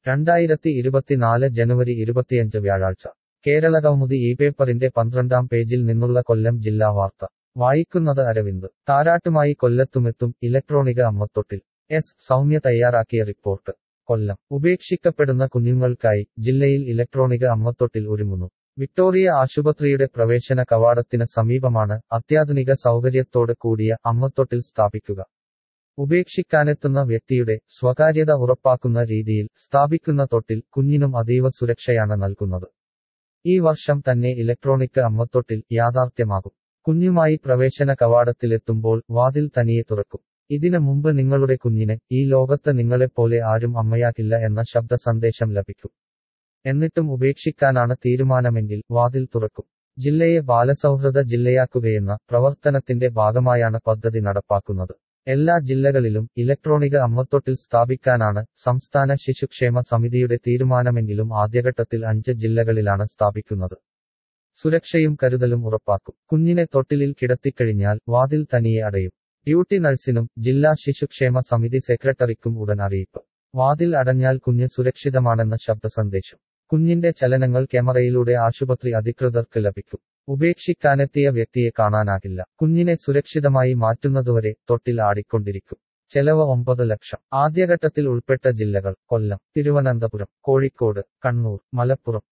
രണ്ടായിരത്തി ഇരുപത്തിനാല് ജനുവരി ഇരുപത്തിയഞ്ച് വ്യാഴാഴ്ച കേരളകൗമുദി ഈ പേപ്പറിന്റെ പന്ത്രണ്ടാം പേജിൽ നിന്നുള്ള കൊല്ലം ജില്ലാ വാർത്ത വായിക്കുന്നത് അരവിന്ദ് താരാട്ടുമായി കൊല്ലത്തുമെത്തും ഇലക്ട്രോണിക അമ്മത്തൊട്ടിൽ എസ് സൗമ്യ തയ്യാറാക്കിയ റിപ്പോർട്ട് കൊല്ലം ഉപേക്ഷിക്കപ്പെടുന്ന കുഞ്ഞുങ്ങൾക്കായി ജില്ലയിൽ ഇലക്ട്രോണിക അമ്മത്തൊട്ടിൽ ഒരുങ്ങുന്നു വിക്ടോറിയ ആശുപത്രിയുടെ പ്രവേശന കവാടത്തിന് സമീപമാണ് അത്യാധുനിക സൗകര്യത്തോട് കൂടിയ അമ്മത്തൊട്ടിൽ സ്ഥാപിക്കുക ഉപേക്ഷിക്കാനെത്തുന്ന വ്യക്തിയുടെ സ്വകാര്യത ഉറപ്പാക്കുന്ന രീതിയിൽ സ്ഥാപിക്കുന്ന തൊട്ടിൽ കുഞ്ഞിനും അതീവ സുരക്ഷയാണ് നൽകുന്നത് ഈ വർഷം തന്നെ ഇലക്ട്രോണിക് അമ്മത്തൊട്ടിൽ യാഥാർത്ഥ്യമാകും കുഞ്ഞുമായി പ്രവേശന കവാടത്തിലെത്തുമ്പോൾ വാതിൽ തനിയെ തുറക്കും ഇതിനു മുമ്പ് നിങ്ങളുടെ കുഞ്ഞിന് ഈ ലോകത്ത് നിങ്ങളെപ്പോലെ ആരും അമ്മയാക്കില്ല എന്ന ശബ്ദ സന്ദേശം ലഭിക്കും എന്നിട്ടും ഉപേക്ഷിക്കാനാണ് തീരുമാനമെങ്കിൽ വാതിൽ തുറക്കും ജില്ലയെ ബാലസൗഹൃദ ജില്ലയാക്കുകയെന്ന പ്രവർത്തനത്തിന്റെ ഭാഗമായാണ് പദ്ധതി നടപ്പാക്കുന്നത് എല്ലാ ജില്ലകളിലും ഇലക്ട്രോണിക അമ്മത്തൊട്ടിൽ സ്ഥാപിക്കാനാണ് സംസ്ഥാന ശിശുക്ഷേമ സമിതിയുടെ തീരുമാനമെങ്കിലും ആദ്യഘട്ടത്തിൽ അഞ്ച് ജില്ലകളിലാണ് സ്ഥാപിക്കുന്നത് സുരക്ഷയും കരുതലും ഉറപ്പാക്കും കുഞ്ഞിനെ തൊട്ടിലിൽ കിടത്തിക്കഴിഞ്ഞാൽ വാതിൽ തനിയെ അടയും ഡ്യൂട്ടി നഴ്സിനും ജില്ലാ ശിശുക്ഷേമ സമിതി സെക്രട്ടറിക്കും ഉടൻ അറിയിപ്പ് വാതിൽ അടഞ്ഞാൽ കുഞ്ഞ് സുരക്ഷിതമാണെന്ന ശബ്ദ സന്ദേശം കുഞ്ഞിന്റെ ചലനങ്ങൾ ക്യാമറയിലൂടെ ആശുപത്രി അധികൃതർക്ക് ലഭിക്കും ഉപേക്ഷിക്കാനെത്തിയ വ്യക്തിയെ കാണാനാകില്ല കുഞ്ഞിനെ സുരക്ഷിതമായി മാറ്റുന്നതുവരെ തൊട്ടിൽ ആടിക്കൊണ്ടിരിക്കും ചെലവ് ഒമ്പത് ലക്ഷം ആദ്യഘട്ടത്തിൽ ഉൾപ്പെട്ട ജില്ലകൾ കൊല്ലം തിരുവനന്തപുരം കോഴിക്കോട് കണ്ണൂർ മലപ്പുറം